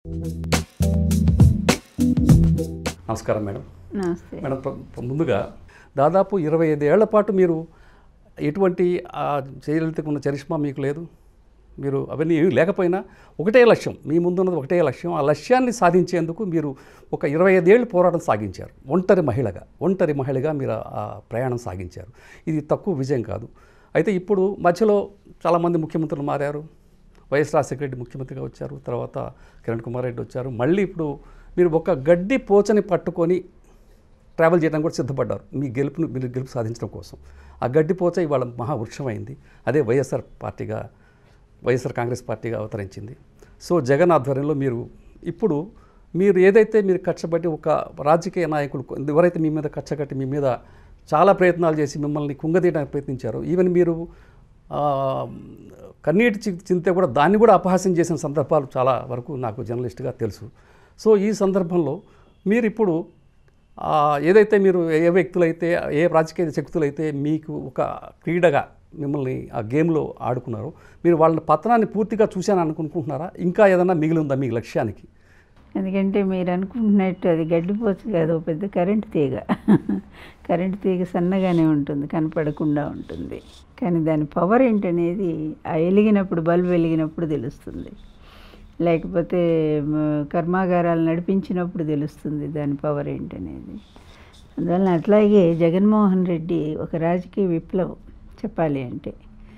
నమస్కారం మేడం నమస్తే మేడం ప్ర- ప్ర- ముందుగా దాదాపు ఇరవై ఐదు ఏళ్ల పాటు మీరు ఎటువంటి ఆ జయలలితకు ఉన్న చరిష్మా మీకు లేదు మీరు అవన్నీ ఏమీ లేకపోయినా ఒకటే లక్ష్యం మీ ముందున్నది ఒకటే లక్ష్యం ఆ లక్ష్యాన్ని సాధించేందుకు మీరు ఒక ఇరవై ఐదేళ్ళు పోరాటం సాగించారు ఒంటరి మహిళగా ఒంటరి మహిళగా మీరు ఆ ప్రయాణం సాగించారు ఇది తక్కువ విజయం కాదు అయితే ఇప్పుడు మధ్యలో చాలామంది ముఖ్యమంత్రులు మారారు వైఎస్ రాజశేఖర రెడ్డి ముఖ్యమంత్రిగా వచ్చారు తర్వాత కిరణ్ కుమార్ రెడ్డి వచ్చారు మళ్ళీ ఇప్పుడు మీరు ఒక గడ్డి పోచని పట్టుకొని ట్రావెల్ చేయడానికి కూడా సిద్ధపడ్డారు మీ గెలుపును మీరు గెలుపు సాధించడం కోసం ఆ గడ్డి పోచ ఇవాళ మహావృక్షమైంది అదే వైఎస్ఆర్ పార్టీగా వైఎస్ఆర్ కాంగ్రెస్ పార్టీగా అవతరించింది సో జగన్ ఆధ్వర్యంలో మీరు ఇప్పుడు మీరు ఏదైతే మీరు కష్టపడి ఒక రాజకీయ నాయకులు ఎవరైతే మీ మీద కచ్చగట్టి మీ మీద చాలా ప్రయత్నాలు చేసి మిమ్మల్ని కుంగదీయడానికి ప్రయత్నించారు ఈవెన్ మీరు ఆ, కన్నీటి చి- చింతే కూడా దాన్ని కూడా అపహాస్యం చేసిన సందర్భాలు చాలా వరకు నాకు జర్నలిస్ట్గా తెలుసు సో ఈ సందర్భంలో మీరు ఇప్పుడు ఆ, ఏదైతే మీరు ఏ వ్యక్తులైతే ఏ రాజకీయ శక్తులైతే మీకు ఒక క్రీడగా మిమ్మల్ని ఆ గేమ్లో ఆడుకున్నారో మీరు వాళ్ళ పతనాన్ని పూర్తిగా చూశాను అనుకుంటున్నారా ఇంకా ఏదైనా మిగిలి ఉందా మీ లక్ష్యానికి ఎందుకంటే మీరు అనుకుంటున్నట్టు అది గడ్డిపోచ్చు కాదు ఓ పెద్ద కరెంట్ తీగ కరెంట్ తీగ సన్నగానే ఉంటుంది కనపడకుండా ఉంటుంది కానీ దాని పవర్ ఏంటనేది ఆ వెలిగినప్పుడు బల్బ్ వెలిగినప్పుడు తెలుస్తుంది లేకపోతే మ, కర్మాగారాలు నడిపించినప్పుడు తెలుస్తుంది దాని పవర్ ఏంటనేది అందువల్ల అట్లాగే జగన్మోహన్ రెడ్డి ఒక రాజకీయ విప్లవం చెప్పాలి అంటే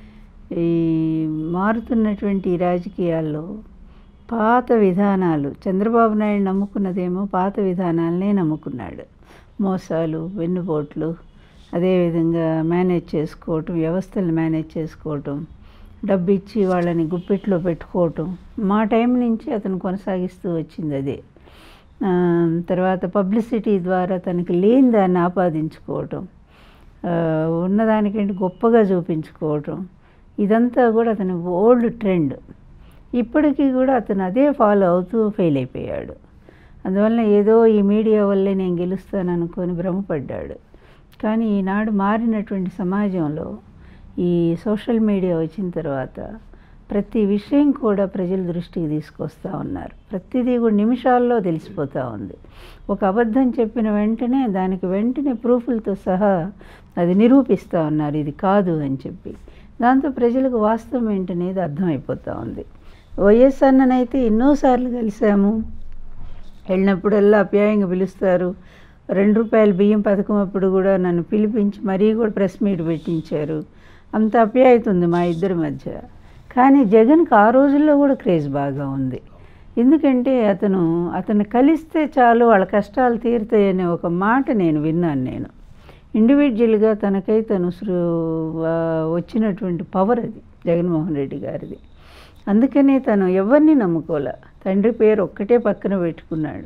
ఈ మారుతున్నటువంటి ఈ రాజకీయాల్లో పాత విధానాలు చంద్రబాబు నాయుడు నమ్ముకున్నదేమో పాత విధానాలనే నమ్ముకున్నాడు మోసాలు వెన్నుపోట్లు అదేవిధంగా మేనేజ్ చేసుకోవటం వ్యవస్థలు మేనేజ్ చేసుకోవటం డబ్బు ఇచ్చి వాళ్ళని గుప్పెట్లో పెట్టుకోవటం మా టైం నుంచి అతను కొనసాగిస్తూ వచ్చింది అదే ఆ, తర్వాత పబ్లిసిటీ ద్వారా తనకి లేని దాన్ని ఆపాదించుకోవటం ఆ, ఉన్నదానికంటే గొప్పగా చూపించుకోవటం ఇదంతా కూడా అతని ఓల్డ్ ట్రెండ్ ఇప్పటికీ కూడా అతను అదే ఫాలో అవుతూ ఫెయిల్ అయిపోయాడు అందువల్ల ఏదో ఈ మీడియా వల్లే నేను గెలుస్తాను అనుకొని భ్రమపడ్డాడు కానీ ఈనాడు మారినటువంటి సమాజంలో ఈ సోషల్ మీడియా వచ్చిన తర్వాత ప్రతి విషయం కూడా ప్రజల దృష్టికి తీసుకొస్తూ ఉన్నారు ప్రతిదీ కూడా నిమిషాల్లో తెలిసిపోతూ ఉంది ఒక అబద్ధం చెప్పిన వెంటనే దానికి వెంటనే ప్రూఫ్లతో సహా అది నిరూపిస్తూ ఉన్నారు ఇది కాదు అని చెప్పి దాంతో ప్రజలకు వాస్తవం ఏంటనేది అర్థమైపోతూ ఉంది వైఎస్ అన్ననైతే ఎన్నోసార్లు కలిసాము వెళ్ళినప్పుడల్లా అప్యాయంగా పిలుస్తారు రెండు రూపాయల బియ్యం పథకం అప్పుడు కూడా నన్ను పిలిపించి మరీ కూడా ప్రెస్ మీట్ పెట్టించారు అంత అప్యాయత ఉంది మా ఇద్దరి మధ్య కానీ జగన్కి ఆ రోజుల్లో కూడా క్రేజ్ బాగా ఉంది ఎందుకంటే అతను అతను కలిస్తే చాలు వాళ్ళ కష్టాలు తీరుతాయనే ఒక మాట నేను విన్నాను నేను ఇండివిజువల్గా తనకై తను సృ- వా- వచ్చినటువంటి పవర్ అది జగన్మోహన్ రెడ్డి గారిది అందుకనే తను ఎవరిని నమ్ముకోలే తండ్రి పేరు ఒక్కటే పక్కన పెట్టుకున్నాడు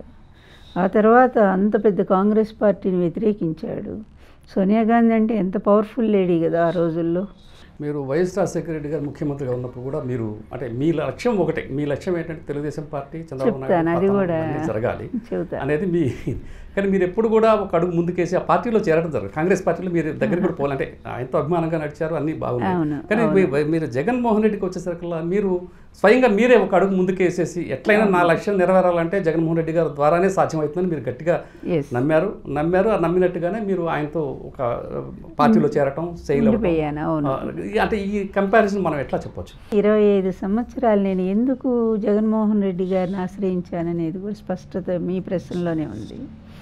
ఆ తర్వాత అంత పెద్ద కాంగ్రెస్ పార్టీని వ్యతిరేకించాడు సోనియా గాంధీ అంటే ఎంత పవర్ఫుల్ లేడీ కదా ఆ రోజుల్లో మీరు వైఎస్ రాజశేఖర రెడ్డి గారు ముఖ్యమంత్రిగా ఉన్నప్పుడు కూడా మీరు అంటే మీ లక్ష్యం ఒకటే మీ లక్ష్యం ఏంటంటే తెలుగుదేశం పార్టీ చంద్రబాబు చెప్తాను, అది పతనం కూడా అన్నీ జరగాలి చెబుతా అనేది మీ కానీ మీరు ఎప్పుడు కూడా ఒక అడుగు ముందుకేసి ఆ పార్టీలో చేరడం జరగదు కాంగ్రెస్ పార్టీలో మీరు దగ్గర కూడా పోవాలంటే ఆయనతో అభిమానంగా నడిచారు అన్నీ బాగున్నాయి అవును, కానీ మీ- మీరు జగన్మోహన్ రెడ్డికి వచ్చేసరికల్లా మీరు స్వయంగా మీరే ఒక అడుగు ముందుకేసేసి ఎట్లయినా నా లక్ష్యం నెరవేరాలంటే జగన్మోహన్ రెడ్డి గారి ద్వారానే సాధ్యమవుతుందని మీరు గట్టిగా ఎస్ నమ్మారు నమ్మారు ఆ నమ్మినట్టుగానే మీరు ఆయనతో ఒక పార్టీలో చేరటం శైలి ఉండిపోయాను అవును అంటే ఈ కంపారిజన్ మనం ఎట్లా చెప్పొచ్చు ఇరవై ఐదు సంవత్సరాలు నేను ఎందుకు జగన్మోహన్ రెడ్డి గారిని ఆశ్రయించాననేది కూడా స్పష్టత మీ ప్రశ్నలోనే ఉంది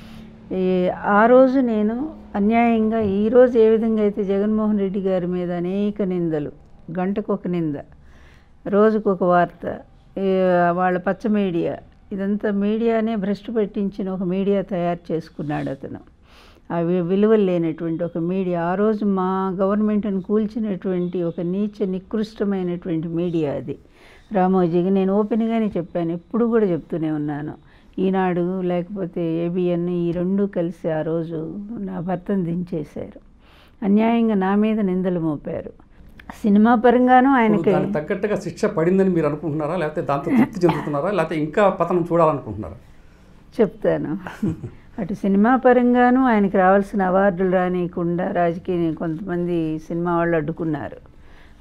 ఈ ఆ రోజు నేను అన్యాయంగా ఈ రోజు ఏ విధంగా అయితే జగన్మోహన్ రెడ్డి గారి మీద అనేక నిందలు గంటకు ఒక నింద రోజుకు ఒక వార్త ఈ వాళ్ళ పచ్చ మీడియా ఇదంతా మీడియానే భ్రష్టు పెట్టించిన ఒక మీడియా తయారు చేసుకున్నాడు అతను ఆ వి- విలువలు లేనటువంటి ఒక మీడియా ఆ రోజు మా గవర్నమెంట్ని కూల్చినటువంటి ఒక నీచ నికృష్టమైనటువంటి మీడియా అది రామోజీకి నేను ఓపెన్గానే చెప్పాను ఎప్పుడు కూడా చెప్తూనే ఉన్నాను ఈనాడు లేకపోతే ఏబిఎన్ ఈ రెండు కలిసి ఆ రోజు నా భర్తను దించేశారు అన్యాయంగా నా మీద నిందలు మోపారు సినిమా పరంగాను ఇప్పుడు ఆయనకి దానికి తగ్గట్టుగా శిక్ష పడిందని మీరు అనుకుంటున్నారా లేకపోతే దాంతో తృప్తి చెందుతున్నారా లేకపోతే ఇంకా పతనం చూడాలనుకుంటున్నారా చెప్తాను అటు సినిమా పరంగాను ఆయనకి రావాల్సిన అవార్డులు రానియకుండా రాజకీయ కొంతమంది సినిమా వాళ్ళు అడ్డుకున్నారు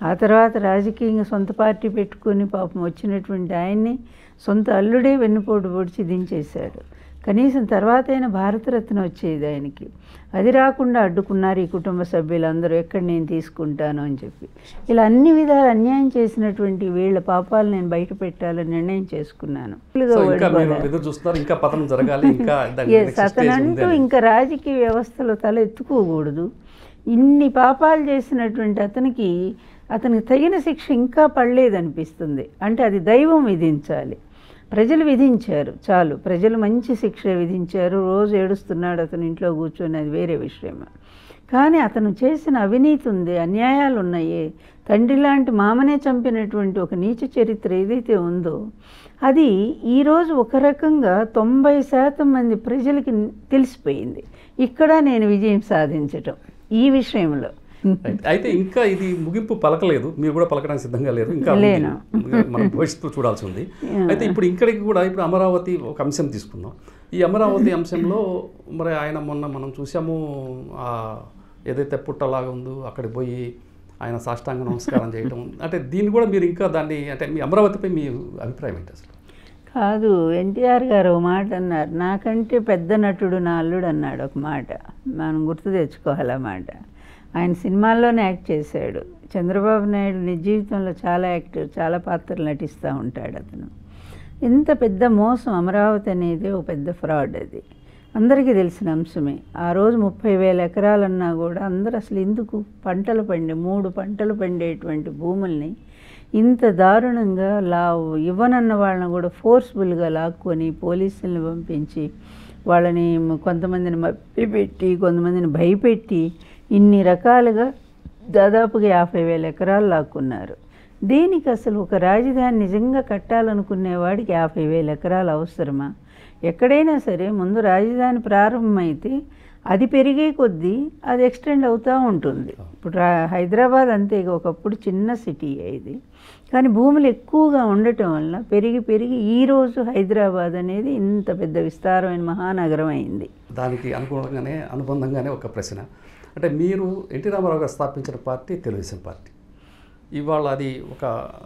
ఆ తర్వాత రాజకీయంగా సొంత పార్టీ పెట్టుకొని పాపం వచ్చినటువంటి ఆయన్ని సొంత అల్లుడే వెన్నుపోటు పొడిచి దించేశాడు కనీసం తర్వాత అయినా భారతరత్న వచ్చేది ఆయనకి అది రాకుండా అడ్డుకున్నారు ఈ కుటుంబ సభ్యులందరూ ఎక్కడ నేను తీసుకుంటాను అని చెప్పి ఇలా అన్ని విధాలు అన్యాయం చేసినటువంటి వీళ్ళ పాపాలు నేను బయట పెట్టాలని నిర్ణయం చేసుకున్నాను సో ఇంకా మీరు ఎదురు చూస్తున్నారు ఇంకా పతనం జరగాలి ఇంకా దాని Yes, next stage ఉంది అతనంటూ అని. ఇంకా రాజకీయ వ్యవస్థలో తల ఎత్తుకోకూడదు ఇన్ని పాపాలు చేసినటువంటి అతనికి అతనికి తగిన శిక్ష ఇంకా పడలేదనిపిస్తుంది అంటే అది దైవం విధించాలి ప్రజలు విధించారు చాలు ప్రజలు మంచి శిక్ష విధించారు రోజు ఏడుస్తున్నాడు అతను ఇంట్లో కూర్చొని అది వేరే విషయం కానీ అతను చేసిన అవినీతి ఉంది అన్యాయాలు ఉన్నాయి తండ్రి లాంటి మామనే చంపినటువంటి ఒక నీచ చరిత్ర ఏదైతే ఉందో అది ఈరోజు ఒక రకంగా తొంభై శాతం మంది ప్రజలకి తెలిసిపోయింది ఇక్కడ నేను విజయం సాధించటం ఈ విషయంలో Right. అయితే ఇంకా ఇది ముగింపు పలకలేదు మీరు కూడా పలకడానికి సిద్ధంగా లేరు ఇంకా ఉంది. లేను. మనం భవిష్యత్తులో చూడాల్సి ఉంది అయితే ఇప్పుడు ఇక్కడికి కూడా ఇప్పుడు అమరావతి ఒక అంశం తీసుకుందాం ఈ అమరావతి అంశంలో మరి ఆయన మొన్న మనం చూసాము ఆ ఏదైతే పుట్టలాగా ఉందో అక్కడికి పోయి ఆయన సాష్టాంగ నమస్కారం చేయటం అంటే దీన్ని కూడా మీరు ఇంకా దాన్ని అంటే మీ అమరావతిపై మీ అభిప్రాయం ఏంటి అసలు కాదు ఎన్టీఆర్ గారు ఒక మాట అన్నారు నాకంటే పెద్ద నటుడు నా అల్లుడు అన్నాడు ఒక మాట మనం గుర్తు తెచ్చుకోవాలి ఆ మాట ఆయన సినిమాల్లోనే యాక్ట్ చేశాడు చంద్రబాబు నాయుడు నిజ జీవితంలో చాలా యాక్టర్ చాలా పాత్రలు నటిస్తూ ఉంటాడు అతను ఎంత పెద్ద మోసం అమరావతి అనేది ఒక పెద్ద ఫ్రాడ్ అది అందరికీ తెలిసిన అంశమే ఆ రోజు ముప్పై వేల ఎకరాలన్నా కూడా అందరూ అసలు ఎందుకు పంటలు పండే మూడు పంటలు పండేటువంటి భూముల్ని ఇంత దారుణంగా లా ఇవ్వనన్న వాళ్ళని కూడా ఫోర్స్ఫుల్గా లాక్కొని పోలీసులను పంపించి వాళ్ళని కొంతమందిని మప్పిపెట్టి కొంతమందిని భయపెట్టి ఇన్ని రకాలుగా దాదాపుగా యాభై వేల ఎకరాలు లాక్కున్నారు దీనికి అసలు ఒక రాజధాని నిజంగా కట్టాలనుకునే వాడికి యాభై వేల ఎకరాలు అవసరమా ఎక్కడైనా సరే ముందు రాజధాని ప్రారంభమైతే అది పెరిగే కొద్దీ అది ఎక్స్టెండ్ అవుతూ ఉంటుంది ఇప్పుడు రా- హైదరాబాద్ అంతే ఒకప్పుడు చిన్న సిటీ ఇది కానీ భూములు ఎక్కువగా ఉండటం వల్ల పెరిగి పెరిగి ఈరోజు హైదరాబాద్ అనేది ఇంత పెద్ద విస్తారమైన మహానగరం అయింది దానికి అనుగుణంగానే అనుబంధంగానే ఒక ప్రశ్న అంటే మీరు ఎన్టీ రామారావు గారు స్థాపించిన పార్టీ తెలుగుదేశం పార్టీ ఇవాళ అది ఒక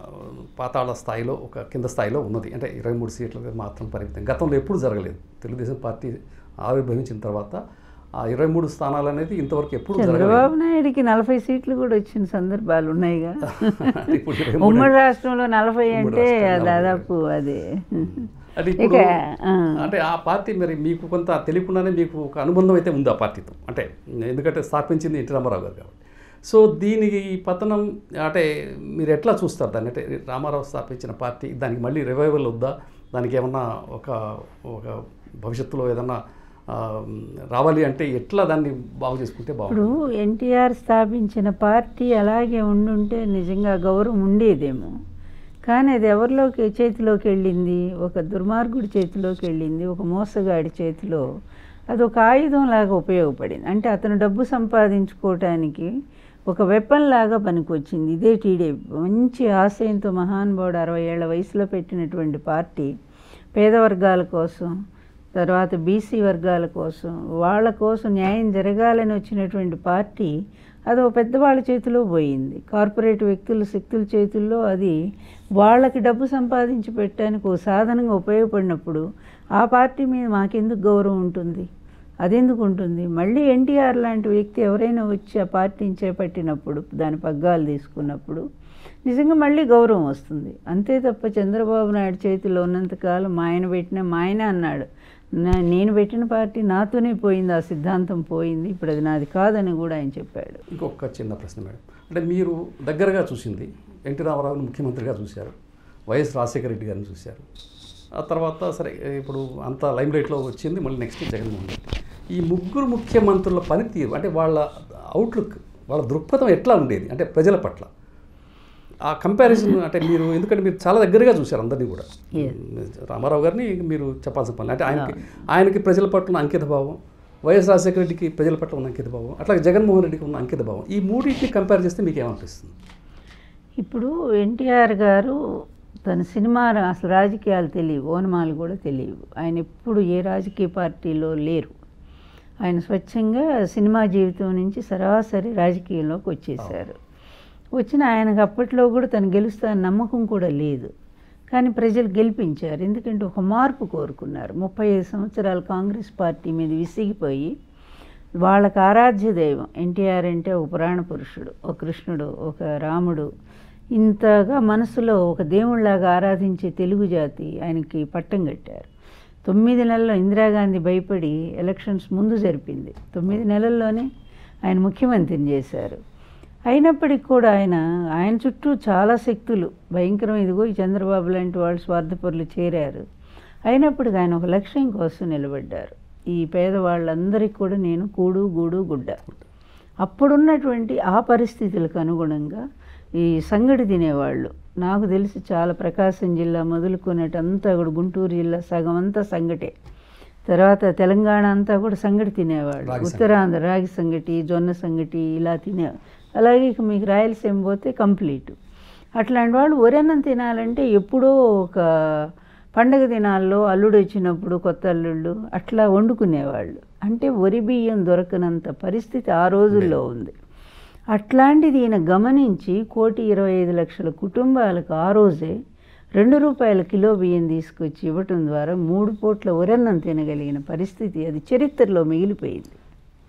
పాతాళ స్థాయిలో ఒక కింద స్థాయిలో ఉన్నది అంటే ఇరవై మూడు సీట్లకు మాత్రం పరిమితం గతంలో ఎప్పుడు జరగలేదు తెలుగుదేశం పార్టీ ఆవిర్భవించిన తర్వాత ఆ ఇరవై మూడు స్థానాలు అనేది ఇంతవరకు ఎప్పుడు జరగలేదు చంద్రబాబు నాయుడికి నలభై సీట్లు కూడా వచ్చిన సందర్భాలు ఉన్నాయిగా ఇప్పుడు ఇరవై మూడు ఉమ్మడి రాష్ట్రంలో నలభై ఉమ్మడి అంటే రాష్ట్రంలో దాదాపు అదే అంటే ఇక ఇప్పుడు ఆ, అంటే ఆ పార్టీ మరి మీకు కొంత తెలియకుండానే మీకు ఒక అనుబంధం అయితే ఉంది ఆ పార్టీతో అంటే ఎందుకంటే స్థాపించింది ఎన్టీ రామారావు గారు కాబట్టి సో దీనికి పతనం అంటే మీరు ఎట్లా చూస్తారు దాన్ని అంటే రామారావు స్థాపించిన పార్టీ దానికి మళ్ళీ రివైవల్ వద్దా దానికి ఏమన్నా ఒక ఒక భవిష్యత్తులో ఏదన్నా ఆ, రావాలి అంటే ఎట్లా దాన్ని బాగు చేసుకుంటే ఇప్పుడు బాగుంటుంది ఎన్టీఆర్ స్థాపించిన పార్టీ అలాగే ఉండుంటే నిజంగా గౌరవం ఉండేదేమో కానీ అది ఎవరిలోకి చేతిలోకి వెళ్ళింది ఒక దుర్మార్గుడి చేతిలోకి వెళ్ళింది ఒక మోసగాడి చేతిలో అది ఒక ఆయుధం లాగా ఉపయోగపడింది అంటే అతను డబ్బు సంపాదించుకోవటానికి ఒక వెపన్ లాగా పనికొచ్చింది ఇదే టీడీపీ మంచి ఆశయంతో మహానుభావుడు అరవై ఏళ్ల వయసులో పెట్టినటువంటి పార్టీ పేద వర్గాల కోసం తర్వాత బీసీ వర్గాల కోసం వాళ్ళ కోసం న్యాయం జరగాలని వచ్చినటువంటి పార్టీ అది ఒక పెద్దవాళ్ళ చేతిలో పోయింది కార్పొరేట్ వ్యక్తుల శక్తుల చేతుల్లో అది వాళ్ళకి డబ్బు సంపాదించి పెట్టడానికి ఒక సాధనంగా ఉపయోగపడినప్పుడు ఆ పార్టీ మీద మాకెందుకు గౌరవం ఉంటుంది అదెందుకు ఉంటుంది మళ్ళీ ఎన్టీఆర్ లాంటి వ్యక్తి ఎవరైనా వచ్చి ఆ పార్టీని చేపట్టినప్పుడు దాని పగ్గాలు తీసుకున్నప్పుడు నిజంగా మళ్ళీ గౌరవం వస్తుంది అంతే తప్ప చంద్రబాబు నాయుడు చేతిలో ఉన్నంతకాలం మా ఆయన పెట్టిన మా ఆయన అన్నాడు "నా- నేను పెట్టిన పార్టీ నాతోనే పోయింది ఆ సిద్ధాంతం పోయింది ఇప్పుడు అది నాది కాదని కూడా ఆయన చెప్పాడు ఇంకొక చిన్న ప్రశ్న మేడం అంటే మీరు దగ్గరగా చూసింది ఎన్టీ రామారావుని ముఖ్యమంత్రిగా చూశారు వైఎస్ రాజశేఖర రెడ్డి గారిని చూశారు ఆ తర్వాత సరే ఇప్పుడు అంత లైమ్ లైట్లో వచ్చింది మళ్ళీ నెక్స్ట్ జగన్మోహన్ రెడ్డి ఈ ముగ్గురు ముఖ్యమంత్రుల పనితీరు అంటే వాళ్ళ అవుట్లుక్ వాళ్ళ దృక్పథం ఎట్లా ఉండేది అంటే ప్రజల పట్ల ఆ కంపారిజన్ అంటే మీరు ఎందుకంటే మీరు చాలా దగ్గరగా చూశారు అందరినీ కూడా రామారావు గారిని మీరు చెప్పాల్సిన పని అంటే ఆయనకి ఆయనకి ప్రజల పట్ల ఉన్న అంకిత భావం వైఎస్ రాజశేఖర రెడ్డికి ప్రజల పట్ల ఉన్న అంకిత భావం అట్లాగే జగన్మోహన్ రెడ్డికి ఉన్న అంకిత భావం ఈ మూడింటిని కంపేర్ చేస్తే మీకు ఏమనిపిస్తుంది ఇప్పుడు ఎన్టీఆర్ గారు తన సినిమా రా- అసలు రాజకీయాలు తెలియవు ఓనమాలు కూడా తెలియవు ఆయన ఎప్పుడు ఏ రాజకీయ పార్టీలో లేరు ఆయన స్వచ్ఛంగా సినిమా జీవితం నుంచి సరాసరి రాజకీయంలోకి వచ్చేసారు వచ్చిన ఆయనకు అప్పట్లో కూడా తను గెలుస్తానని నమ్మకం కూడా లేదు కానీ ప్రజలు గెలిపించారు ఎందుకంటే ఒక మార్పు కోరుకున్నారు ముప్పై ఐదు సంవత్సరాలు కాంగ్రెస్ పార్టీ మీద విసిగిపోయి వాళ్ళకి ఆరాధ్య దైవం ఎన్టీఆర్ అంటే ఒక పురాణ పురుషుడు ఒక కృష్ణుడు ఒక రాముడు ఇంతగా మనసులో ఒక దేవుళ్ళలాగా ఆరాధించే తెలుగు జాతి ఆయనకి పట్టం కట్టారు తొమ్మిది నెలల్లో ఇందిరాగాంధీ భయపడి ఎలక్షన్స్ ముందు జరిపింది తొమ్మిది నెలల్లోనే ఆయన ముఖ్యమంత్రిని చేశారు అయినప్పటికీ కూడా ఆయన ఆయన చుట్టూ చాలా శక్తులు భయంకరం ఇదిగో ఈ చంద్రబాబు లాంటి వాళ్ళు స్వార్థపరులు చేరారు అయినప్పటికీ ఆయన ఒక లక్ష్యం కోసం నిలబడ్డారు ఈ పేదవాళ్ళందరికీ కూడా నేను కూడు గూడు గుడ్డ అప్పుడున్నటువంటి ఆ పరిస్థితులకు అనుగుణంగా ఈ సంగటి తినేవాళ్ళు నాకు తెలిసి చాలా ప్రకాశం జిల్లా మొదలుకునేటంతా కూడా గుంటూరు జిల్లా సగం అంతా సంగటే తర్వాత తెలంగాణ అంతా కూడా సంగటి తినేవాళ్ళు రాగి సంగటి. ఉత్తరాంధ్ర రాగి సంగటి జొన్న సంగటి ఇలా తినే అలాగే ఇక మీకు రాయలసీమ పోతే కంప్లీట్ అట్లాంటి వాళ్ళు ఒరన్నం తినాలంటే ఎప్పుడో ఒక పండగ దినాల్లో అల్లుడు వచ్చినప్పుడు కొత్త అల్లుళ్ళు అట్లా వండుకునేవాళ్ళు అంటే వరి బియ్యం దొరకనంత పరిస్థితి ఆ రోజుల్లో ఉంది అట్లాంటిది ఈయన గమనించి కోటి ఇరవై ఐదు లక్షల కుటుంబాలకు ఆ రోజే రెండు రూపాయల కిలో బియ్యం తీసుకొచ్చి ఇవ్వటం ద్వారా మూడు పూట్ల ఉరన్నం తినగలిగిన పరిస్థితి అది చరిత్రలో మిగిలిపోయింది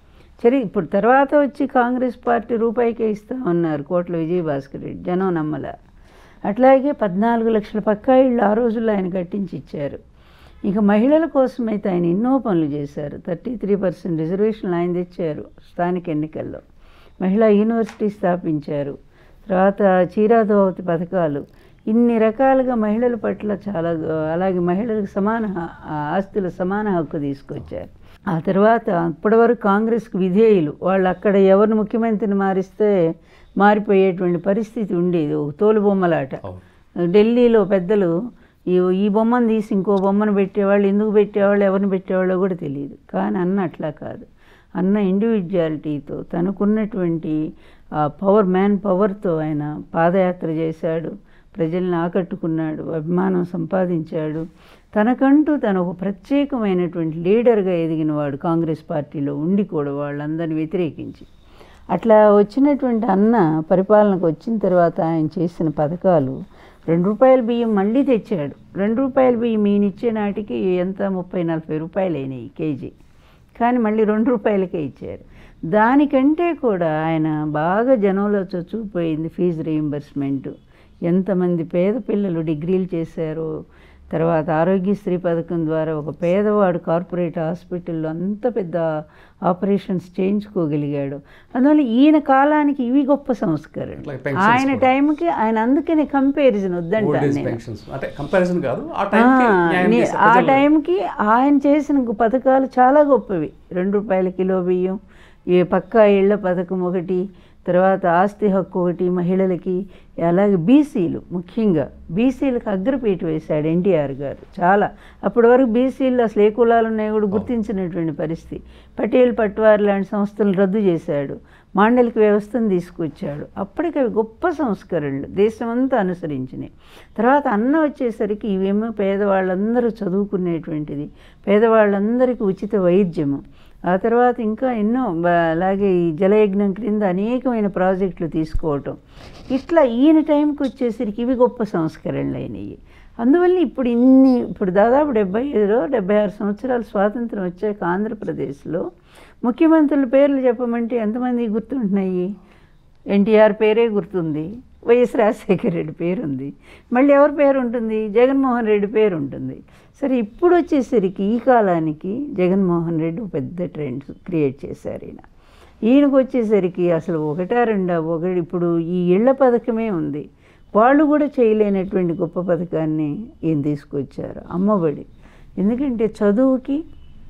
సరే ఇప్పుడు తర్వాత వచ్చి కాంగ్రెస్ పార్టీ రూపాయికే ఇస్తామన్నారు కోట్ల విజయభాస్కర్ రెడ్డి జనం నమ్మల అట్లాగే పద్నాలుగు లక్షల పక్కా ఇళ్ళు ఆ రోజుల్లో ఆయన కట్టించి ఇచ్చారు ఇక మహిళల కోసం అయితే ఆయన ఎన్నో పనులు చేశారు థర్టీ త్రీ పర్సెంట్ రిజర్వేషన్లు ఆయన తెచ్చారు స్థానిక ఎన్నికల్లో మహిళా యూనివర్సిటీ స్థాపించారు తర్వాత చీరాదోవతి పథకాలు ఇన్ని రకాలుగా మహిళల పట్ల చాలా అలాగే మహిళలకు సమాన హ- ఆ ఆస్తుల సమాన హక్కు తీసుకొచ్చారు ఆ తర్వాత అప్పటివరకు కాంగ్రెస్కి విధేయులు వాళ్ళు అక్కడ ఎవరిని ముఖ్యమంత్రిని మారిస్తే మారిపోయేటువంటి పరిస్థితి ఉండేది ఒక తోలు బొమ్మలాట అవును ఢిల్లీలో పెద్దలు ఈ ఈ బొమ్మను తీసి ఇంకో బొమ్మను పెట్టేవాళ్ళు ఎందుకు పెట్టేవాళ్ళు ఎవరిని పెట్టేవాళ్ళో కూడా తెలియదు కానీ అన్న అట్లా కాదు అన్న ఇండివిజువాలిటీతో తనకున్నటువంటి ఆ పవర్ మ్యాన్ పవర్తో ఆయన పాదయాత్ర చేశాడు ప్రజల్ని ఆకట్టుకున్నాడు అభిమానం సంపాదించాడు తనకంటూ తను ఒక ప్రత్యేకమైనటువంటి లీడర్గా ఎదిగినవాడు కాంగ్రెస్ పార్టీలో ఉండి కూడా వాళ్ళందరిని వ్యతిరేకించి అట్లా వచ్చినటువంటి అన్న పరిపాలనకు వచ్చిన తర్వాత ఆయన చేసిన పథకాలు రెండు రూపాయల బియ్యం మళ్ళీ తెచ్చాడు రెండు రూపాయల బియ్యం ఈయన ఇచ్చే నాటికి ఎంత ముప్పై నలభై రూపాయలు అయినాయి కేజీ కానీ మళ్ళీ రెండు రూపాయలకే ఇచ్చారు దానికంటే కూడా ఆయన బాగా జనంలో చొచ్చుకుపోయింది ఫీజు రీయింబర్స్మెంట్ ఎంతమంది పేద పిల్లలు డిగ్రీలు చేశారో తర్వాత ఆరోగ్యశ్రీ పథకం ద్వారా ఒక పేదవాడు కార్పొరేట్ హాస్పిటల్లో అంత పెద్ద ఆపరేషన్స్ చేయించుకోగలిగాడు అందువల్ల ఈయన కాలానికి ఇవి గొప్ప సంస్కరణ అట్లాగే pensions ఆయన కూడా. టైంకి ఆయన అందుకనే కంపారిజన్ ఓల్డ్ వద్దంటాను ఏజ్ నేను పెన్షన్స్ అంటే కంపారిజన్ కాదు ఆ ఆ, టైంకి న్యాయం నే- చేసే ఆ ప్రజలు- టైంకి ఆయన చేసిన గు- పథకాలు చాలా గొప్పవి రెండు రూపాయల కిలో బియ్యం ఈ పక్కా ఇళ్ల పథకం ఒకటి తర్వాత ఆస్తి హక్కు ఒకటి మహిళలకి అలాగే బీసీలు ముఖ్యంగా బీసీలకు అగ్రపీట వేశాడు ఎన్టీఆర్ గారు చాలా అప్పటి వరకు బీసీలు అసలు ఏ కులాలు ఉన్నాయో కూడా గుర్తించినటువంటి పరిస్థితి పటేల్ పట్వారి లాంటి సంస్థలను రద్దు చేశాడు మాండలిక వ్యవస్థను తీసుకొచ్చాడు అప్పటికి అవి గొప్ప సంస్కరణలు దేశమంతా అనుసరించినాయి తర్వాత అన్న వచ్చేసరికి ఇవేమో పేదవాళ్ళందరూ చదువుకునేటువంటిది పేదవాళ్ళందరికీ ఉచిత వైద్యము ఆ తర్వాత ఇంకా ఎన్నో బ- అలాగే ఈ జలయజ్ఞం క్రింద అనేకమైన ప్రాజెక్టులు తీసుకోవటం ఇట్లా ఈయన టైంకి వచ్చేసరికి ఇవి గొప్ప సంస్కరణలు అయినాయి అందువల్ల ఇప్పుడు ఇన్ని ఇప్పుడు దాదాపు డెబ్బై ఐదులో డెబ్బై ఆరు సంవత్సరాలు స్వాతంత్రం వచ్చాక ఆంధ్రప్రదేశ్లో ముఖ్యమంత్రుల పేర్లు చెప్పమంటే ఎంతమంది గుర్తుంటున్నాయి ఎన్టీఆర్ పేరే గుర్తుంది వైఎస్ రాజశేఖర రెడ్డి పేరు ఉంది మళ్ళీ ఎవరి పేరు ఉంటుంది జగన్మోహన్ రెడ్డి పేరు ఉంటుంది సరే ఇప్పుడు వచ్చేసరికి ఈ కాలానికి జగన్మోహన్ రెడ్డి ఒక పెద్ద ట్రెండ్ క్రియేట్ చేశారు ఈయన ఈయనకు వచ్చేసరికి అసలు ఒకటా రెండా ఒకటి ఇప్పుడు ఈ ఇళ్ల పథకమే ఉంది వాళ్ళు కూడా చేయలేనటువంటి గొప్ప పథకాన్ని ఈయన తీసుకొచ్చారు అమ్మఒడి ఎందుకంటే చదువుకి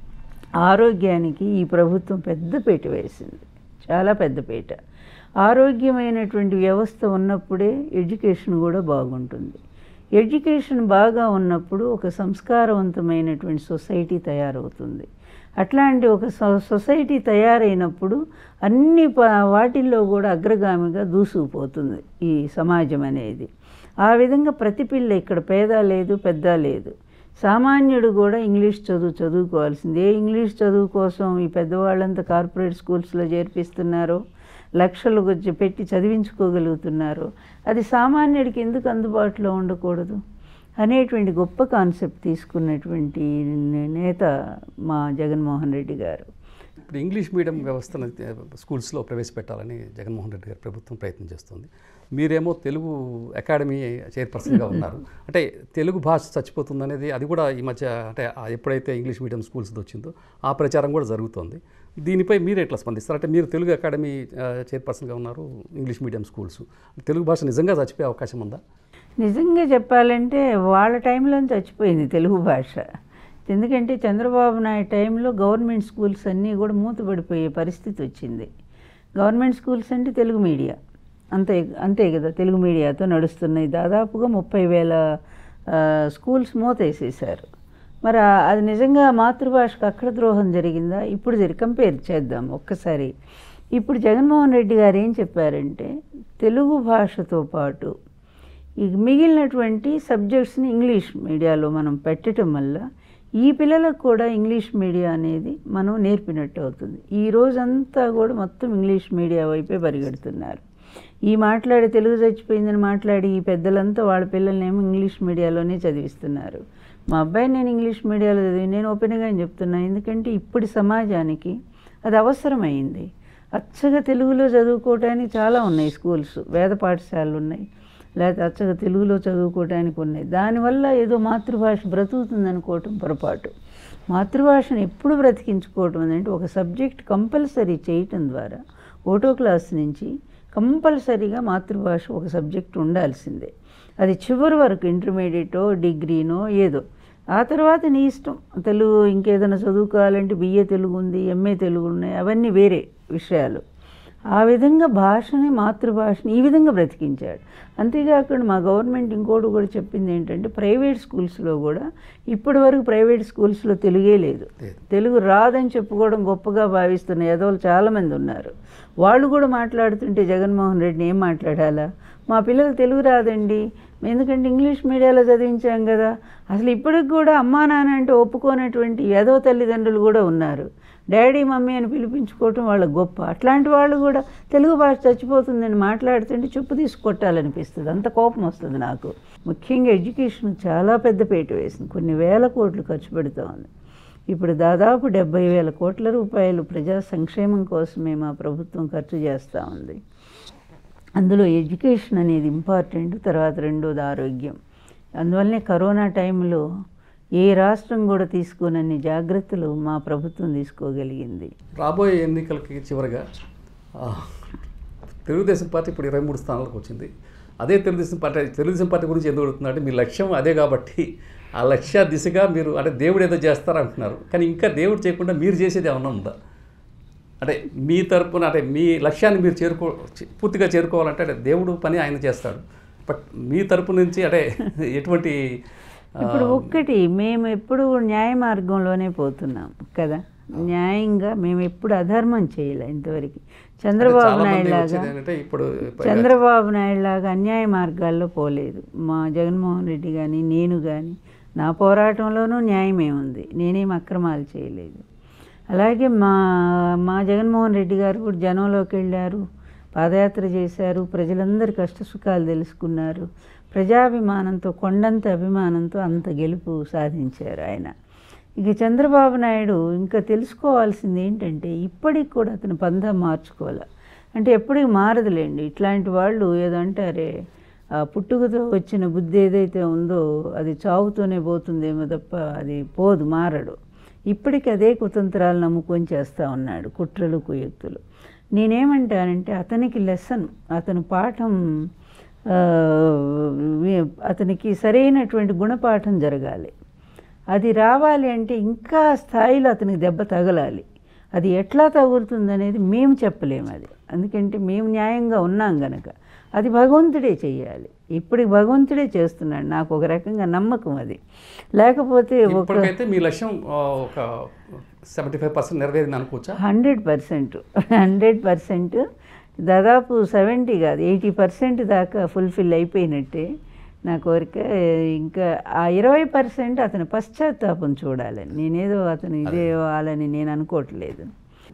ఆరోగ్యానికి ఈ ప్రభుత్వం పెద్ద పీట వేసింది చాలా పెద్ద పీట ఆరోగ్యమైనటువంటి వ్యవస్థ ఉన్నప్పుడే ఎడ్యుకేషన్ కూడా బాగుంటుంది ఎడ్యుకేషన్ బాగా ఉన్నప్పుడు ఒక సంస్కారవంతమైనటువంటి సొసైటీ తయారవుతుంది అట్లాంటి ఒక సొ- సొసైటీ తయారైనప్పుడు అన్ని ప- వాటిల్లో కూడా అగ్రగామిగా దూసుకుపోతుంది ఈ సమాజం అనేది ఆ విధంగా ప్రతి పిల్ల ఇక్కడ పేద లేదు పెద్ద లేదు సామాన్యుడు కూడా ఇంగ్లీష్ చదువు చదువుకోవాల్సింది ఏ ఇంగ్లీష్ చదువు కోసం ఈ పెద్దవాళ్ళంతా కార్పొరేట్ స్కూల్స్లో చేర్పిస్తున్నారో లక్షలు వచ్చి పెట్టి చదివించుకోగలుగుతున్నారు అది సామాన్యుడికి ఎందుకు అందుబాటులో ఉండకూడదు అనేటువంటి గొప్ప కాన్సెప్ట్ తీసుకున్నటువంటి నేత మా జగన్మోహన్ రెడ్డి గారు ఇప్పుడు ఇంగ్లీష్ మీడియం వ్యవస్థను ఆ, స్కూల్స్లో ప్రవేశపెట్టాలని జగన్మోహన్ రెడ్డి గారి ప్రభుత్వం ప్రయత్నం చేస్తుంది మీరేమో తెలుగు అకాడమీ చైర్పర్సన్గా ఉన్నారు అంటే తెలుగు భాష చచ్చిపోతుంది అనేది అది కూడా ఈ మధ్య అంటే ఆ ఎప్పుడైతే ఇంగ్లీష్ మీడియం స్కూల్స్ వచ్చిందో ఆ ప్రచారం కూడా జరుగుతోంది దీనిపై మీరు ఎట్లా స్పందిస్తారు అంటే మీరు తెలుగు అకాడమీ ఆ, చైర్పర్సన్గా ఉన్నారు ఇంగ్లీష్ మీడియం స్కూల్స్ తెలుగు భాష నిజంగా చచ్చిపోయే అవకాశం ఉందా నిజంగా చెప్పాలంటే వాళ్ళ టైంలో చచ్చిపోయింది తెలుగు భాష ఎందుకంటే చంద్రబాబు నాయుడు టైంలో గవర్నమెంట్ స్కూల్స్ అన్నీ కూడా మూతపడిపోయే పరిస్థితి వచ్చింది గవర్నమెంట్ స్కూల్స్ అంటే తెలుగు మీడియా అంతే అంతే కదా తెలుగు మీడియాతో నడుస్తున్నాయి దాదాపుగా ముప్పై వేల ఆ, స్కూల్స్ మూతేసేసారు మరి ఆ- అది నిజంగా మాతృభాషకు అక్కడ ద్రోహం జరిగిందా ఇప్పుడు జరి కంపేర్ చేద్దాం ఒక్కసారి ఇప్పుడు జగన్మోహన్ రెడ్డి గారు ఏం చెప్పారంటే తెలుగు భాషతో పాటు ఈ మిగిలినటువంటి సబ్జెక్ట్స్ని ఇంగ్లీష్ మీడియాలో మనం పెట్టడం వల్ల ఈ పిల్లలకు కూడా ఇంగ్లీష్ మీడియా అనేది మనం నేర్పినట్టు అవుతుంది ఈ రోజంతా కూడా మొత్తం ఇంగ్లీష్ మీడియా వైపే పరిగెడుతున్నారు ఈ మాట్లాడి తెలుగు చచ్చిపోయిందని మాట్లాడి ఈ పెద్దలంతా వాళ్ళ పిల్లల్నేమో ఇంగ్లీష్ మీడియాలోనే చదివిస్తున్నారు మా అబ్బాయిని నేను ఇంగ్లీష్ మీడియాలో చదివి నేను ఓపెన్గా చెప్తున్నా ఎందుకంటే ఇప్పటి సమాజానికి అది అవసరమైంది అచ్చగా తెలుగులో చదువుకోవటానికి చాలా ఉన్నాయి స్కూల్స్ వేద పాఠశాలలు ఉన్నాయి లేకపోతే అచ్చగా తెలుగులో చదువుకోవడానికి ఉన్నాయి దానివల్ల ఏదో మాతృభాష బ్రతుకుతుంది అనుకోవటం పొరపాటు మాతృభాషను ఎప్పుడు బ్రతికించుకోవటం అంటే ఒక సబ్జెక్ట్ కంపల్సరీ చేయటం ద్వారా ఓటో క్లాస్ నుంచి కంపల్సరీగా మాతృభాష ఒక సబ్జెక్ట్ ఉండాల్సిందే అది చివరి వరకు ఇంటర్మీడియటో డిగ్రీనో ఏదో ఆ తర్వాత నీ ఇష్టం తెలుగు ఇంకేదైనా చదువుకోవాలంటే బిఏ తెలుగు ఉంది ఎంఏ తెలుగు ఉన్నాయి అవన్నీ వేరే విషయాలు ఆ విధంగా భాషని మాతృభాషని ఈ విధంగా బ్రతికించాడు అంతేకాకుండా మా గవర్నమెంట్ ఇంకోటి కూడా చెప్పింది ఏంటంటే ప్రైవేట్ స్కూల్స్లో కూడా ఇప్పటి వరకు ప్రైవేట్ స్కూల్స్లో తెలుగే లేదు లేదు. తెలుగు రాదని చెప్పుకోవడం గొప్పగా భావిస్తున్న ఎదవలు చాలామంది ఉన్నారు వాళ్ళు కూడా మాట్లాడుతుంటే జగన్మోహన్ రెడ్డిని ఏం మాట్లాడాలా మా పిల్లలు తెలుగు రాదండి ఎందుకంటే ఇంగ్లీష్ మీడియాలో చదివించాం కదా అసలు ఇప్పటికి కూడా అమ్మా నాన్న అంటే ఒప్పుకోనటువంటి ఎదవ తల్లిదండ్రులు కూడా ఉన్నారు డాడీ మమ్మీ అని పిలిపించుకోవటం వాళ్ళ గొప్ప అట్లాంటి వాళ్ళు కూడా తెలుగు భాష చచ్చిపోతుందని మాట్లాడుతుంటే చెప్పు తీసి కొట్టాలనిపిస్తుంది అంత కోపం వస్తుంది నాకు ముఖ్యంగా ఎడ్యుకేషన్ చాలా పెద్ద పీట వేసింది కొన్ని వేల కోట్లు ఖర్చు పెడుతూ ఉంది ఇప్పుడు దాదాపు డెబ్బై వేల కోట్ల రూపాయలు ప్రజా సంక్షేమం కోసమే మా ప్రభుత్వం ఖర్చు చేస్తూ ఉంది అందులో ఎడ్యుకేషన్ అనేది ఇంపార్టెంట్ తర్వాత రెండోది ఆరోగ్యం అందువల్లనే కరోనా టైంలో ఏ రాష్ట్రం కూడా తీసుకోనన్ని జాగ్రత్తలు మా ప్రభుత్వం తీసుకోగలిగింది రాబోయే ఎన్నికలకి చివరగా ఆ, తెలుగుదేశం పార్టీ ఇప్పుడు ఇరవై మూడు స్థానాలకు వచ్చింది అదే తెలుగుదేశం పార్టీ తెలుగుదేశం పార్టీ గురించి ఎందుకు అడుగుతున్నా అంటే మీ లక్ష్యం అదే కాబట్టి ఆ లక్ష్య దిశగా మీరు అంటే దేవుడు ఏదో చేస్తారంటున్నారు కానీ ఇంకా దేవుడు చేయకుండా మీరు చేసేది ఏమన్నా ఉందా అంటే మీ తరపున అంటే మీ లక్ష్యాన్ని మీరు చేరుకో చే- పూర్తిగా చేరుకోవాలంటే అంటే దేవుడు పని ఆయన చేస్తాడు బట్ మీ తరపు నుంచి అంటే ఎటువంటి ఆ, ఇప్పుడు ఒక్కటి మేము ఎప్పుడు న్యాయ మార్గంలోనే పోతున్నాం కదా న్యాయంగా మేము ఎప్పుడు అధర్మం చేయలే ఇంతవరకు అంటే చంద్రబాబు చాలా మంది నాయుడు లాగా వచ్చేది ఏంటంటే ఇప్పుడు చంద్రబాబు నాయుడు లాగా అన్యాయ మార్గాల్లో పోలేదు మా జగన్మోహన్ రెడ్డి కానీ నేను కానీ నా పోరాటంలోనూ న్యాయమే ఉంది నేనేం అక్రమాలు చేయలేదు అలాగే మా మా జగన్మోహన్ రెడ్డి గారు కూడా జనంలోకి వెళ్ళారు పాదయాత్ర చేశారు ప్రజలందరి కష్ట సుఖాలు తెలుసుకున్నారు ప్రజాభిమానంతో కొండంత అభిమానంతో అంత గెలుపు సాధించారు ఆయన ఇక చంద్రబాబు నాయుడు ఇంకా తెలుసుకోవాల్సింది ఏంటంటే ఇప్పటికి కూడా అతను పందా మార్చుకోవాలి అంటే ఎప్పటికి మారదులేండి ఇట్లాంటి వాళ్ళు ఏదో అంటారే ఆ పుట్టుకతో వచ్చిన బుద్ధి ఏదైతే ఉందో అది చావుతోనే పోతుందేమో తప్ప అది పోదు మారడు ఇప్పటికి అదే కుతంత్రాలు నమ్ముకొని చేస్తూ ఉన్నాడు కుట్రలు కుయుక్తులు నేనేమంటానంటే అతనికి లెసన్ అతను పాఠం ఆ, వి- అతనికి సరైనటువంటి గుణపాఠం జరగాలి అది రావాలి అంటే ఇంకా స్థాయిలో అతనికి దెబ్బ తగలాలి అది ఎట్లా తగులుతుంది అనేది మేము చెప్పలేము అది ఎందుకంటే మేము న్యాయంగా ఉన్నాం గనక అది భగవంతుడే చెయ్యాలి ఇప్పటికి భగవంతుడే చేస్తున్నాడు నాకు ఒక రకంగా నమ్మకం అది లేకపోతే ఒక ఇప్పటికైతే మీ లక్ష్యం ఆ, ఒక సెవెంటీ ఫైవ్ పర్సెంట్ నెరవేరింది అనుకోవచ్చా హండ్రెడ్ పర్సెంట్ హండ్రెడ్ పర్సెంట్ దాదాపు సెవెంటీ కాదు ఎయిటీ పర్సెంట్ దాకా ఫుల్ఫిల్ అయిపోయినట్టే నా కోరిక ఇంకా ఆ ఇరవై పర్సెంట్ అతని పశ్చాత్తాపం చూడాలని నేనేదో అతను ఇదే వాళ్ళని నేను అనుకోవట్లేదు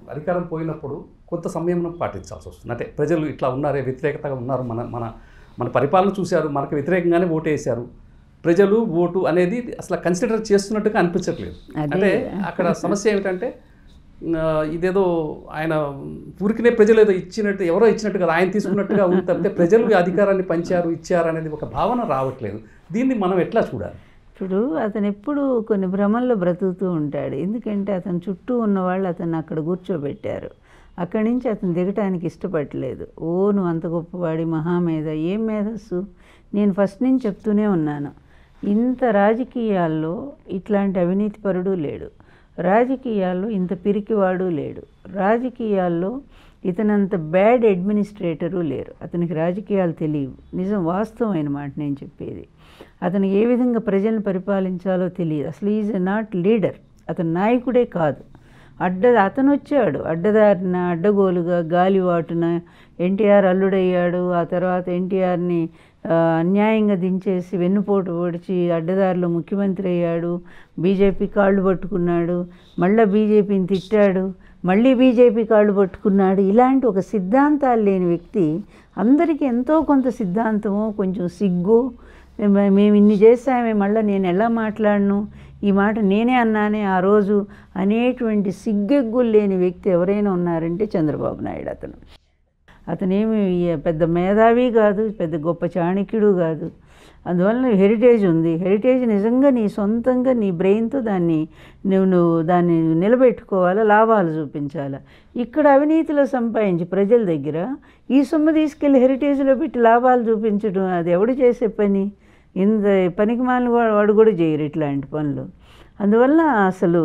అధికారం పోయినప్పుడు కొంత సంయమనం పాటించాల్సి వస్తుంది అంటే ప్రజలు ఇట్లా ఉన్నారే వ్యతిరేకతగా ఉన్నారు మన మన మన పరిపాలన చూశారు మనకు వ్యతిరేకంగానే ఓటు వేశారు ప్రజలు ఓటు అనేది అసలు కన్సిడర్ చేస్తున్నట్టుగా అనిపించట్లేదు అదే. అంటే అక్కడ సమస్య ఏమిటంటే ఆ, ఇదేదో ఆయన ఊరికినే ప్రజలు ఏదో ఇచ్చినట్టు ఎవరో ఇచ్చినట్టు కదా ఆయన తీసుకున్నట్టుగా ఉంది తప్పితే ప్రజలు ఈ అధికారాన్ని పంచారు ఇచ్చారు అనేది ఒక భావన రావట్లేదు దీన్ని మనం ఎట్లా చూడాలి ఇప్పుడు అతను ఎప్పుడు కొన్ని భ్రమల్లో బ్రతుకుతూ ఉంటాడు ఎందుకంటే అతని చుట్టూ ఉన్న వాళ్ళు అతన్ని అక్కడ కూర్చోబెట్టారు అక్కడి నుంచి అతను దిగటానికి ఇష్టపడలేదు ఓ నువ్వు అంత గొప్పవాడి మహామేధ ఏం మేధస్సు నేను ఫస్ట్ నుంచి చెప్తూనే ఉన్నాను ఇంత రాజకీయాల్లో ఇట్లాంటి అవినీతిపరుడు లేడు రాజకీయాల్లో ఇంత పిరికివాడు లేడు రాజకీయాల్లో ఇతనంత బ్యాడ్ అడ్మినిస్ట్రేటరు లేరు అతనికి రాజకీయాలు తెలియవు నిజం వాస్తవమైన మాట నేను చెప్పేది అతను ఏ విధంగా ప్రజలను పరిపాలించాలో తెలియదు అసలు ఈజ్ నాట్ లీడర్ అతను నాయకుడే కాదు అడ్డ అతను వచ్చాడు అడ్డదారిన అడ్డగోలుగా గాలివాటున ఎన్టీఆర్ అల్లుడయ్యాడు ఆ తర్వాత ఎన్టీఆర్ని ఆ, అన్యాయంగా దించేసి వెన్నుపోటు పొడిచి అడ్డదారిలో ముఖ్యమంత్రి అయ్యాడు బీజేపీ కాళ్ళు పట్టుకున్నాడు మళ్ళీ బీజేపీని తిట్టాడు మళ్ళీ బీజేపీ కాళ్ళు పట్టుకున్నాడు ఇలాంటి ఒక సిద్ధాంతాలు లేని వ్యక్తి అందరికీ ఎంతో కొంత సిద్ధాంతమో కొంచెం సిగ్గు మే- మేము ఇన్ని చేసామే మళ్ళీ నేను ఎలా మాట్లాడను ఈ మాట నేనే అన్నానే ఆ రోజు అనేటువంటి సిగ్గెగ్గులు లేని వ్యక్తి ఎవరైనా ఉన్నారంటే చంద్రబాబు నాయుడు అతను అతనేమి పెద్ద మేధావి కాదు పెద్ద గొప్ప చాణక్యుడు కాదు అందువల్ల హెరిటేజ్ ఉంది హెరిటేజ్ నిజంగా నీ సొంతంగా నీ బ్రెయిన్తో దాన్ని నువ్వు నువ్వు దాన్ని నిలబెట్టుకోవాలా లాభాలు చూపించాలా ఇక్కడ అవినీతిలో సంపాదించి ప్రజల దగ్గర ఈ సొమ్ము తీసుకెళ్ళి హెరిటేజ్లో పెట్టి లాభాలు చూపించడం అది ఎవడు చేసే పని ఇంత పనికి మాలిన వాడు వాడు కూడా చేయరు ఇట్లాంటి పనులు అందువల్ల అసలు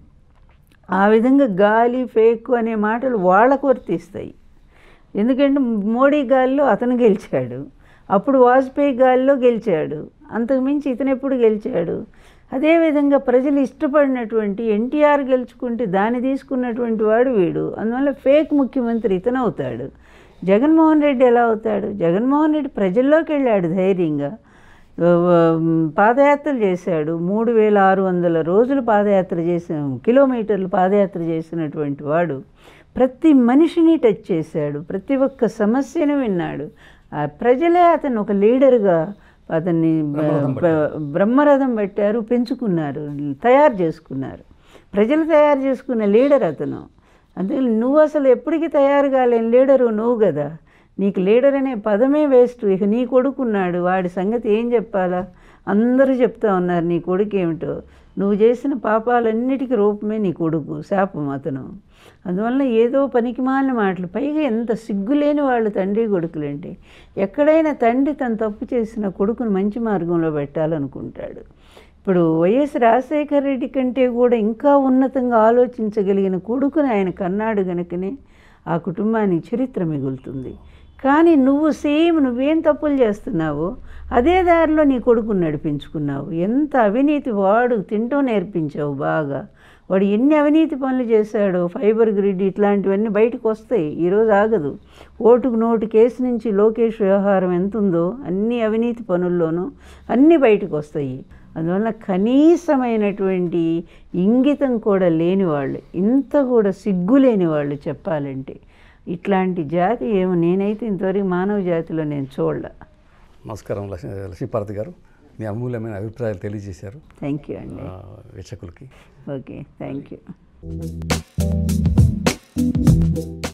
ఆ విధంగా గాలి ఫేక్ అనే మాటలు వాళ్ళకు వర్తిస్తాయి ఎందుకంటే మోడీ గాలిలో అతను గెలిచాడు అప్పుడు వాజ్పేయి గాలిలో గెలిచాడు అంతకుమించి ఇతను ఎప్పుడు గెలిచాడు అదేవిధంగా ప్రజలు ఇష్టపడినటువంటి ఎన్టీఆర్ గెలుచుకుంటే దాన్ని తీసుకున్నటువంటి వాడు వీడు అందువల్ల ఫేక్ ముఖ్యమంత్రి ఇతను అవుతాడు జగన్మోహన్ రెడ్డి ఎలా అవుతాడు జగన్మోహన్ రెడ్డి ప్రజల్లోకి వెళ్ళాడు ధైర్యంగా ఆ, పాదయాత్రలు చేశాడు మూడు వేల ఆరు వందల రోజులు పాదయాత్ర చేసిన కిలోమీటర్లు పాదయాత్ర చేసినటువంటి వాడు ప్రతి మనిషిని టచ్ చేశాడు ప్రతి ఒక్క సమస్యను విన్నాడు ఆ ప్రజలే అతను ఒక లీడర్గా అతన్ని బ్రహ్మరథం బ- బ్రహ్మరథం పెట్టారు పెంచుకున్నారు తయారు చేసుకున్నారు ప్రజలు తయారు చేసుకున్న లీడర్ అతను అందుకని నువ్వు అసలు ఎప్పటికీ తయారు కాలేని లీడరు నువ్వు కదా నీకు లీడర్ అనే పదమే వేస్ట్ ఇక నీ కొడుకున్నాడు వాడి సంగతి ఏం చెప్పాలా అందరూ చెప్తా ఉన్నారు నీ కొడుకు ఏమిటో నువ్వు చేసిన పాపాలన్నిటికీ రూపమే నీ కొడుకు శాపం అతను అందువల్ల ఏదో పనికిమాలిన మాటలు పైగా ఎంత సిగ్గులేని వాళ్ళు తండ్రి కొడుకులంటే ఎక్కడైనా తండ్రి తన తప్పు చేసిన కొడుకును మంచి మార్గంలో పెట్టాలనుకుంటాడు ఇప్పుడు వైఎస్ రాజశేఖర రెడ్డి కంటే కూడా ఇంకా ఉన్నతంగా ఆలోచించగలిగిన కొడుకుని ఆయన కన్నాడు గనుకనే ఆ కుటుంబానికి చరిత్ర మిగులుతుంది కానీ నువ్వు సేమ్ నువ్వేం తప్పులు చేస్తున్నావో అదే దారిలో నీ కొడుకుని నడిపించుకున్నావు ఎంత అవినీతి వాడు తింటూ నేర్పించావు బాగా వాడు ఎన్ని అవినీతి పనులు చేశాడో ఫైబర్ గ్రిడ్ ఇట్లాంటివన్నీ బయటకు వస్తాయి ఈరోజు ఆగదు ఓటుకు నోటు కేసు నుంచి లోకేష్ వ్యవహారం ఎంత ఉందో అన్ని అవినీతి పనుల్లోనూ అన్నీ బయటకు వస్తాయి అందువల్ల కనీసమైనటువంటి ఇంగితం కూడా లేని వాళ్ళు ఇంత కూడా సిగ్గు లేని వాళ్ళు చెప్పాలంటే ఇట్లాంటి జాతి ఏమో నేనైతే ఇంతవరకు మానవ జాతిలో నేను చూడలే నమస్కారం లక్ష్మీ లక్ష్మీపార్వతి గారు మీ అమూల్యమైన అభిప్రాయాలు తెలియజేశారు థ్యాంక్ యూ అండి ఆ, వీక్షకులకి ఓకే థ్యాంక్ యూ